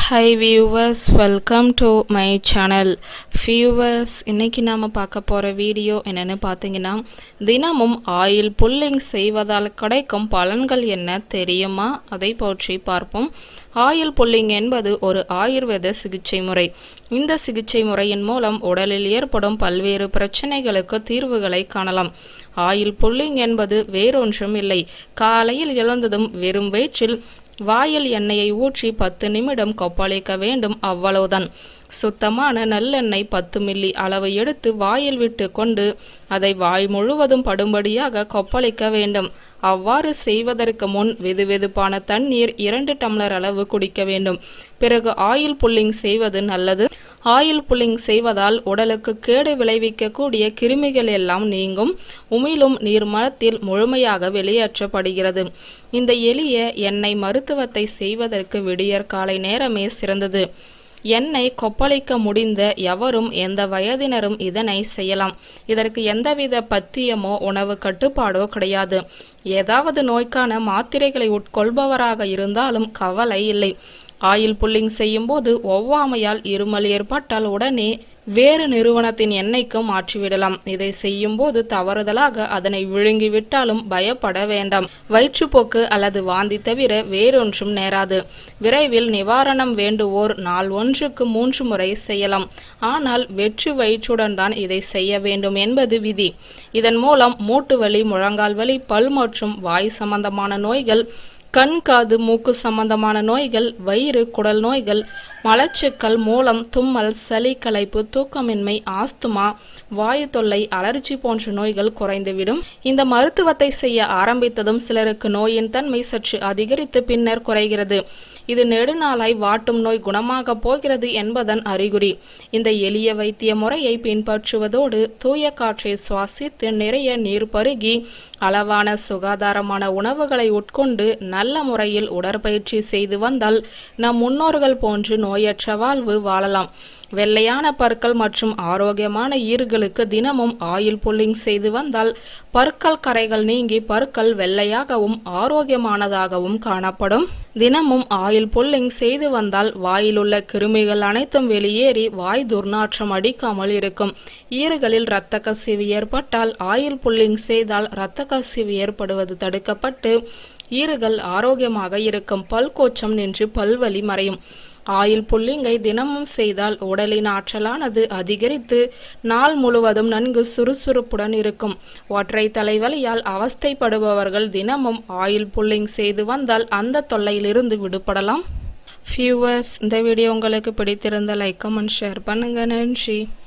high viewers welcome to my channel viewers இன்னைக்கு நாம் பார்க்க போகிற வீடியோ என்னென்னு பார்த்தீங்கன்னா தினமும் ஆயில் புல்லிங் செய்வதால் கிடைக்கும் பலன்கள் என்ன தெரியுமா அதை பற்றி பார்ப்போம் ஆயில் புல்லிங் என்பது ஒரு ஆயுர்வேத சிகிச்சை முறை இந்த சிகிச்சை முறையின் மூலம் உடலில் ஏற்படும் பல்வேறு பிரச்சனைகளுக்கு தீர்வுகளை காணலாம் ஆயில் புல்லிங் என்பது வேறொன்றும் இல்லை காலையில் எழுந்ததும் வெறும் வயிற்றில் வாயில் எண்ணெயை ஊற்றி பத்து நிமிடம் கொப்பளிக்க வேண்டும் அவ்வளவுதான் சுத்தமான நல்லெண்ணெய் பத்து மில்லி அளவு எடுத்து வாயில் விட்டு கொண்டு அதை வாய் முழுவதும் படும்படியாக கொப்பளிக்க வேண்டும் அவ்வாறு செய்வதற்கு முன் வெதுவெதுப்பான தண்ணீர் இரண்டு டம்ளர் அளவு குடிக்க வேண்டும் பிறகு ஆயில் புல்லிங் செய்வது நல்லது ஆயில் புல்லிங் செய்வதால் உடலுக்கு கேடு விளைவிக்கக்கூடிய கிருமிகள் எல்லாம் நீங்கும் உமிழும் நீர்மலத்தில் முழுமையாக வெளியேற்றப்படுகிறது இந்த எளிய எண்ணெய் மருத்துவத்தை செய்வதற்கு விடியற் காலை நேரமே சிறந்தது எண்ணெய் கொப்பளிக்க முடிந்த எவரும் எந்த வயதினரும் இதனை செய்யலாம் இதற்கு எந்தவித பத்தியமோ உணவு கட்டுப்பாடோ கிடையாது ஏதாவது நோய்க்கான மாத்திரைகளை உட்கொள்பவராக இருந்தாலும் கவலை இல்லை ஆயில் புல்லிங் செய்யும் போது ஒவ்வாமையால் இருமல் ஏற்பட்டால் உடனே வேறு நிறுவனத்தின் எண்ணெய்க்கு மாற்றிவிடலாம் இதை செய்யும் போது தவறுதலாக அதனை விழுங்கிவிட்டாலும் பயப்பட வேண்டாம் வயிற்றுப்போக்கு அல்லது வாந்தி தவிர வேறொன்றும் நேராது விரைவில் நிவாரணம் வேண்டுவோர் நாள் ஒன்றுக்கு மூன்று முறை செய்யலாம் ஆனால் வெற்று வயிற்றுடன் தான் இதை செய்ய வேண்டும் என்பது விதி இதன் மூலம் மூட்டு வலி முழங்கால் வலி பல் மற்றும் வாய் சம்பந்தமான நோய்கள் கண் காது மூக்கு சம்பந்தமான நோய்கள் வயிறு குடல் நோய்கள் மலச்சிக்கல் மூலம் தும்மல் சளி களைப்பு தூக்கமின்மை ஆஸ்துமா வாயு தொல்லை அலர்ஜி போன்ற நோய்கள் குறைந்துவிடும் இந்த மருத்துவத்தை செய்ய ஆரம்பித்ததும் சிலருக்கு நோயின் தன்மை சற்று அதிகரித்து பின்னர் குறைகிறது இது நெடுநாளாய் வாட்டும் நோய் குணமாக போகிறது என்பதன் அறிகுறி இந்த எளிய வைத்திய முறையை பின்பற்றுவதோடு தூய காற்றை சுவாசித்து நிறைய நீர் பருகி அளவான சுகாதாரமான உணவுகளை உட்கொண்டு நல்ல முறையில் உடற்பயிற்சி செய்து வந்தால் நம் முன்னோர்கள் போன்று நோயற்ற வாழ்வு வாழலாம் வெள்ளையான பற்கள் மற்றும் ஆரோக்கியமான ஈர்களுக்கு தினமும் ஆயில் புல்லிங் செய்து வந்தால் பற்கள் கரைகள் நீங்கி பற்கள் வெள்ளையாகவும் ஆரோக்கியமானதாகவும் காணப்படும் தினமும் ஆயில் புல்லிங் செய்து வந்தால் வாயில் உள்ள கிருமிகள் அனைத்தும் வெளியேறி வாய் துர்நாற்றம் அடிக்காமல் இருக்கும் ஈறுகளில் இரத்த கசிவு ஏற்பட்டால் ஆயில் புல்லிங் செய்தால் இரத்த கசிவு ஏற்படுவது தடுக்கப்பட்டு ஈறுகள் ஆரோக்கியமாக இருக்கும் பல்கோச்சம் நின்று பல்வலி மறையும் ஆயில் புல்லிங்கை தினமும் செய்தால் உடலின் ஆற்றலானது அதிகரித்து நாள் முழுவதும் நன்கு சுறுசுறுப்புடன் இருக்கும் ஒற்றை தலைவலியால் அவஸ்தைப்படுபவர்கள் தினமும் ஆயில் புல்லிங் செய்து வந்தால் அந்த தொல்லையிலிருந்து விடுபடலாம் வியூவர்ஸ் இந்த வீடியோ உங்களுக்கு பிடித்திருந்த லைக் கமெண்ட் ஷேர் பண்ணுங்க நன்றி